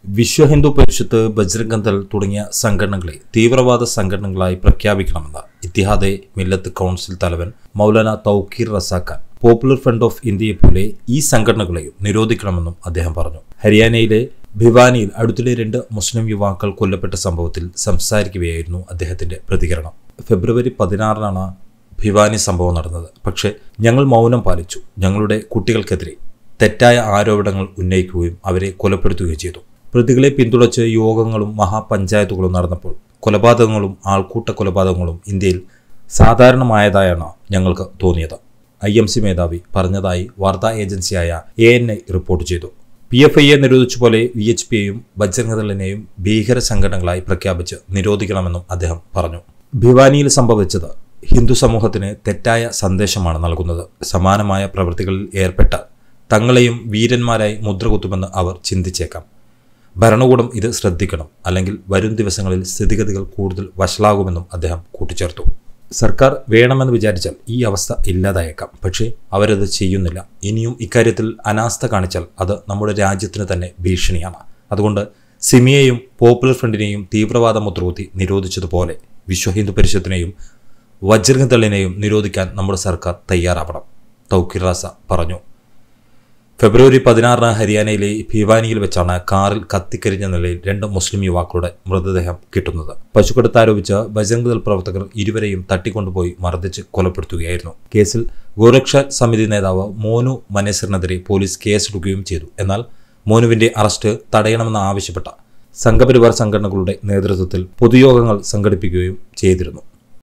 വിശ്വ ഹിന്ദു പരിഷത്ത് ബജ്രംഗ് ദൾ തുടങ്ങിയ സംഘടനകളെ തീവ്രവാദ സംഘടനകളായി പ്രഖ്യാപിക്കണമെന്ന് ഇത്തിഹാദെ മില്ലത്ത് കൗൺസിൽ തലവൻ Maulana Tauqeer Raza Khan popular front of ഇന്ത്യയെ പോലെ ഈ സംഘടനകളെയും നിരോധിക്കണമെന്നും അദ്ദേഹം പറഞ്ഞു ഹരിയാനയിലെ ഭിവാനിയിൽ അടുത്തിടെ രണ്ട് മുസ്ലിം യുവാക്കൾ കൊല്ലപ്പെട്ട സംഭവത്തിൽ സംസാരിക്കുകയായിരുന്നു അദ്ദേഹത്തിന്റെ പ്രതികരണം ഫെബ്രുവരി പതിനാറിനാണ് ഭിവാനി സംഭവം നടന്നത് പക്ഷേ ഞങ്ങൾ മൗനം പാലിച്ചു ഞങ്ങളുടെ കുട്ടികൾക്കെതിരെ തെറ്റായ ആരോപണങ്ങൾ ഉന്നയിക്കുകയും അവരെ കൊലപ്പെടുത്തുകയും ചെയ്തു പ്രതികളെ പിന്തുണച്ച് യോഗങ്ങളും മഹാപഞ്ചായത്തുകളും നടന്നപ്പോൾ കൊലപാതകങ്ങളും ആൾക്കൂട്ട കൊലപാതകങ്ങളും ഇന്ത്യയിൽ സാധാരണമായതായാണ് ഞങ്ങൾക്ക് തോന്നിയത് ഐ എം സി മേധാവി പറഞ്ഞതായി വാർത്താ ഏജൻസിയായ എ എൻ ഐ റിപ്പോർട്ട് ചെയ്തു പി എഫ് ഐയെ നിരോധിച്ച പോലെ വി എച്ച് പിയെയും ബജ്രംഗദളിനെയും ഭീകര സംഘടനകളായി പ്രഖ്യാപിച്ച് നിരോധിക്കണമെന്നും അദ്ദേഹം പറഞ്ഞു ഭിവാനിയിൽ സംഭവിച്ചത് ഹിന്ദു സമൂഹത്തിന് തെറ്റായ സന്ദേശമാണ് നൽകുന്നത് സമാനമായ പ്രവൃത്തികളിൽ ഏർപ്പെട്ട തങ്ങളെയും വീരന്മാരായി മുദ്രകുത്തുമെന്ന് അവർ ചിന്തിച്ചേക്കാം ഭരണകൂടം ഇത് ശ്രദ്ധിക്കണം അല്ലെങ്കിൽ വരും ദിവസങ്ങളിൽ സ്ഥിതിഗതികൾ കൂടുതൽ വഷളാകുമെന്നും അദ്ദേഹം കൂട്ടിച്ചേർത്തു സർക്കാർ വേണമെന്ന് വിചാരിച്ചാൽ ഈ അവസ്ഥ ഇല്ലാതായേക്കാം പക്ഷേ അവരത് ചെയ്യുന്നില്ല ഇനിയും ഇക്കാര്യത്തിൽ അനാസ്ഥ കാണിച്ചാൽ അത് നമ്മുടെ രാജ്യത്തിന് തന്നെ ഭീഷണിയാണ് അതുകൊണ്ട് സിമിയെയും പോപ്പുലർ ഫ്രണ്ടിനെയും തീവ്രവാദ മുദ്രകുത്തി നിരോധിച്ചതുപോലെ വിശ്വ ഹിന്ദു പരിഷത്തിനെയും വജ്രംഗദളിനെയും നിരോധിക്കാൻ നമ്മുടെ സർക്കാർ തയ്യാറാവണം തൗക്കിർ റാസ പറഞ്ഞു ഫെബ്രുവരി പതിനാറിന് ഹരിയാനയിലെ ഭിവാനിയിൽ വെച്ചാണ് കാറിൽ കത്തിക്കരിഞ്ഞ നിലയിൽ രണ്ട് മുസ്ലിം യുവാക്കളുടെ മൃതദേഹം കിട്ടുന്നത് പശുക്കടത്ത് ആരോപിച്ച് ബജരംഗ് ദൾ പ്രവർത്തകർ ഇരുവരെയും തട്ടിക്കൊണ്ടുപോയി മർദ്ദിച്ച് കൊലപ്പെടുത്തുകയായിരുന്നു കേസിൽ ഗോരക്ഷ സമിതി നേതാവ് മോനു മനേസറിനെതിരെ പോലീസ് കേസെടുക്കുകയും ചെയ്തു എന്നാൽ മോനുവിന്റെ അറസ്റ്റ് തടയണമെന്ന് ആവശ്യപ്പെട്ട സംഘപരിവാർ സംഘടനകളുടെ നേതൃത്വത്തിൽ പൊതുയോഗങ്ങൾ സംഘടിപ്പിക്കുകയും ചെയ്തിരുന്നു